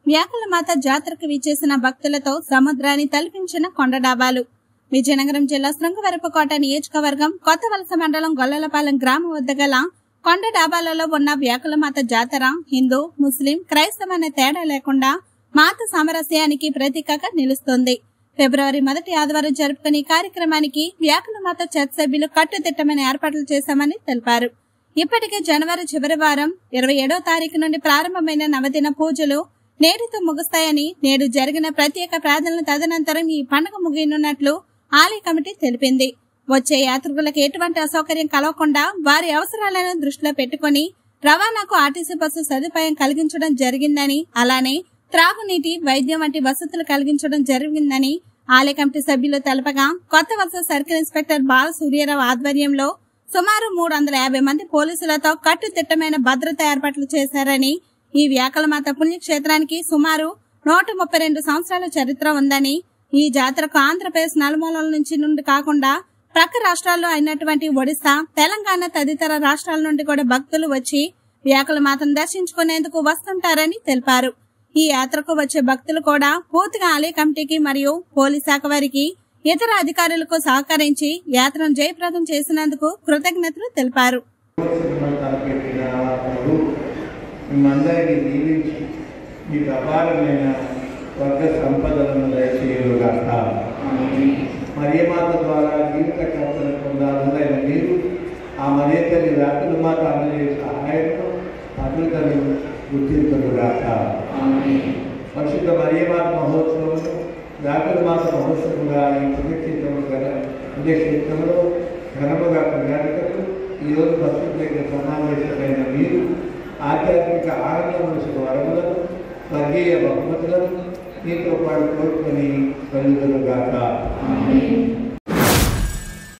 వ్యాకులమాత జాతరకు విచ్చేసిన భక్తులతో సముద్రాన్ని తలపించిన కొండ డాబాలు విజయనగరం జిల్లా శృంగవరపుకోట నియోజకవర్గం కొత్త వలస మండలం గొల్లలపాలెం గ్రామం వద్ద గల కొండ డాబాలలో ఉన్న వ్యాకులమాత జాతర హిందూ ముస్లిం క్రైస్తవ అనే తేడా లేకుండా మాత సామరస్యానికి ప్రతీకగా నిలుస్తుంది ఫిబ్రవరి మొదటి ఆదివారం జరుపుకునే ఈ కార్యక్రమానికి వ్యాకులమాత చర్చ్ సభ్యులు కట్టుదిట్టమైన ఏర్పాట్లు చేశామని తెలిపారు ఇప్పటికే జనవరి చివరి వారం ఇరవై ఏడో తారీఖు నుండి ప్రారంభమైన నవదిన పూజలు నేటితో ముగుస్తాయని నేడు జరిగిన ప్రత్యేక ప్రార్థనల తదనంతరం ఈ పండుగ ముగియనున్నట్లు ఆలయ కమిటీ తెలిపింది వచ్చే యాత్రికులకు ఎటువంటి అసౌకర్యం కలగకుండా వారి అవసరాలను దృష్టిలో పెట్టుకుని రవాణాకు ఆర్టీసీ బస్సు సదుపాయం కలిగించడం జరిగిందని అలానే త్రాగునీటి వైద్యం వంటి వసతులు కలిగించడం జరిగిందని ఆలయ కమిటీ సభ్యులు తెలపగా కొత్త వలస సర్కిల్ ఇన్స్పెక్టర్ బాల సూర్యరావు ఆధ్వర్యంలో సుమారు మూడు వందల యాభై మంది పోలీసులతో కట్టుదిట్టమైన భద్రత ఏర్పాట్లు చేశారని ఈ వ్యాకలమాత పుణ్యక్షేత్రానికి సుమారు నూట ముప్పై రెండు సంవత్సరాల చరిత్ర ఉందని ఈ జాతరకు ఆంధ్రప్రదేశ్ నలుమూలల నుంచి నుండి కాకుండా ప్రక్క రాష్ట్రాల్లో అయినటువంటి ఒడిశా తెలంగాణ తదితర రాష్ట్రాల నుండి కూడా భక్తులు వచ్చి వ్యాకులమాతను దర్శించుకునేందుకు వస్తుంటారని తెలిపారు ఈ యాత్రకు వచ్చే భక్తులు కూడా పూర్తిగా ఆలయ కమిటీకి మరియు పోలీస్ శాఖ వారికి ఇతర అధికారులకు సహకరించి యాత్రను జయప్రదం చేసినందుకు కృతజ్ఞతలు తెలిపారు సినిమాలు తలపెట్టిన ఆ ప్రభు మిమ్మందరికీ దీవించి మీకు అపారమైన వర్గ సంపదలను దయచేయుగాక మరియమాత ద్వారా జీవిత కర్తలు పొందాలైన మీరు ఆ మరియ తల్లి వ్యాకుల మాత అందజే సహాయంతో పత్రికలు గుర్తింపుగాక పరిశుద్ధ మరియమాత మహోత్సవం వ్యాకుల మాత మహోత్సవంగా ఈ పుణ్యక్షేత్రంలో గల పుణ్యక్షేత్రంలో ఘనముగా ప్రయాణికలు ఈరోజు భక్తులకి సమావేశమైన మీరు ఆధ్యాత్మిక ఆనందములకు వరములను స్వర్గీయ బహుమతులను మీతో పాటు కోరుకొని కలుగులుగాక